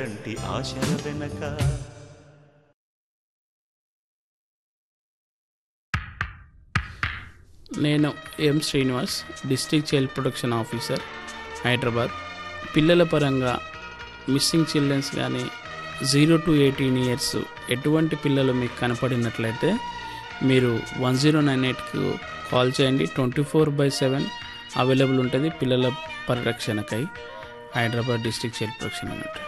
కంటి ఆశల వెనక నేను M Srinivas district child protection officer Hyderabad పిల్లల పరంగా మిస్సింగ్ చిల్డ్రన్స్ కానీ జీరో టు ఎయిటీన్ ఇయర్స్ ఎటువంటి పిల్లలు మీకు కనపడినట్లయితే మీరు వన్ జీరో నైన్ ఎయిట్కు కాల్ చేయండి twenty four by seven available ఉంటుంది పిల్లల పరిరక్షణకై హైదరాబాద్ డిస్ట్రిక్ట్ చైల్డ్ ప్రొటెక్షన్ అన్నట్టు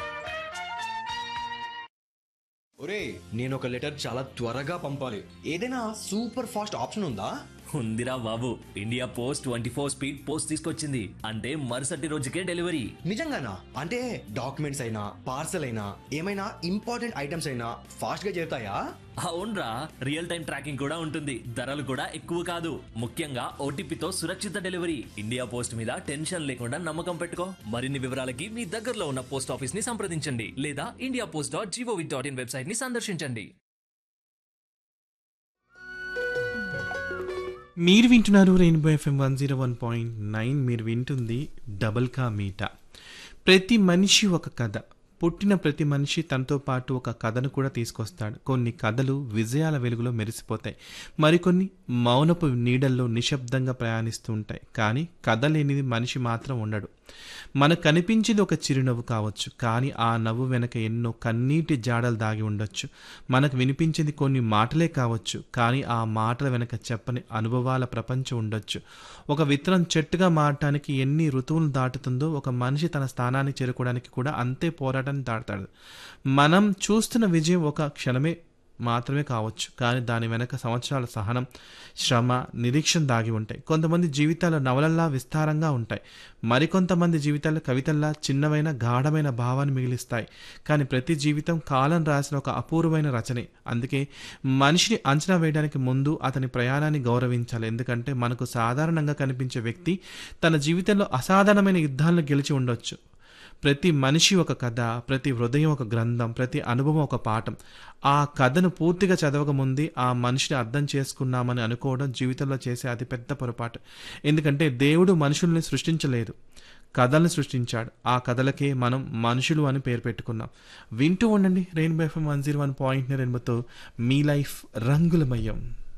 ఒరే నేను ఒక లెటర్ చాలా త్వరగా పంపాలి ఏదైనా సూపర్ ఫాస్ట్ ఆప్షన్ ఉందా ఉందిరా బాబు India post twenty four speed post తీసుకొచ్చింది అంటే మరుసటి రోజుకే డెలివరీ నిజంగానా అంటే డాక్యుమెంట్స్ అయినా పార్సల్ అయినా ఏమైనా ఇంపార్టెంట్ ఐటమ్స్ అయినా ఫాస్ట్ గా చేరుతాయా అవునరా రియల్ టైం ట్రాకింగ్ కూడా ఉంటుంది ధరలు కూడా ఎక్కువ కాదు ముఖ్యంగా ఓటీపీతో సురక్షిత డెలివరీ ఇండియా పోస్ట్ మీద టెన్షన్ లేకుండా నమ్మకం పెట్టుకో మరిన్ని వివరాలకి మీ దగ్గరలో ఉన్న పోస్ట్ ఆఫీస్ ని సంప్రదించండి లేదా India post dot gov dot in website ని సందర్శించండి మీరు వింటున్నారు rainbow FM one zero one point nine మీరు వింటుంది డబల్ కా మీట ప్రతి మనిషి ఒక కథ పుట్టిన ప్రతి మనిషి తనతో పాటు ఒక కథను కూడా తీసుకొస్తాడు కొన్ని కథలు విజయాల వెలుగులో మెరిసిపోతాయి మరికొన్ని మౌనపు నీడల్లో నిశ్శబ్దంగా ప్రయాణిస్తూ ఉంటాయి కానీ కథ లేనిది మనిషి మాత్రం ఉండడు మనకు కనిపించేది ఒక చిరునవ్వు కావచ్చు కానీ ఆ నవ్వు వెనక ఎన్నో కన్నీటి జాడలు దాగి ఉండొచ్చు మనకు వినిపించేది కొన్ని మాటలే కావచ్చు కానీ ఆ మాటల వెనక చెప్పని అనుభవాల ప్రపంచం ఉండొచ్చు ఒక విత్తనం చెట్టుగా మారటానికి ఎన్ని ఋతువులు దాటుతుందో ఒక మనిషి తన స్థానాన్ని చేరుకోవడానికి కూడా అంతే పోరాటాన్ని దాటుతాడు మనం చూస్తున్న విజయం ఒక క్షణమే మాత్రమే కావచ్చు కానీ దాని వెనక సంవత్సరాల సహనం శ్రమ నిరీక్షణ దాగి ఉంటాయి కొంతమంది జీవితాలు నవలల్లా విస్తారంగా ఉంటాయి మరికొంతమంది జీవితాలు కవితల్లా చిన్నవైన గాఢమైన భావాన్ని మిగిలిస్తాయి కానీ ప్రతి జీవితం కాలం రాసిన ఒక అపూర్వమైన రచనే అందుకే మనిషిని అంచనా వేయడానికి ముందు అతని ప్రయాణాన్ని గౌరవించాలి ఎందుకంటే మనకు సాధారణంగా కనిపించే వ్యక్తి తన జీవితంలో అసాధారణమైన యుద్ధాలను గెలిచి ఉండొచ్చు ప్రతి మనిషి ఒక కథ ప్రతి హృదయం ఒక గ్రంథం ప్రతి అనుభవం ఒక పాఠం ఆ కథను పూర్తిగా చదవక ముందే ఆ మనిషిని అర్థం చేసుకున్నామని అనుకోవడం జీవితంలో చేసే అతిపెద్ద పొరపాటు ఎందుకంటే దేవుడు మనుషుల్ని సృష్టించలేదు కథల్ని సృష్టించాడు ఆ కథలకే మనం మనుషులు అని పేరు పెట్టుకున్నాం వింటూ ఉండండి rainbow FM one zero one point రెయిన్బోతో మీ లైఫ్ రంగులమయం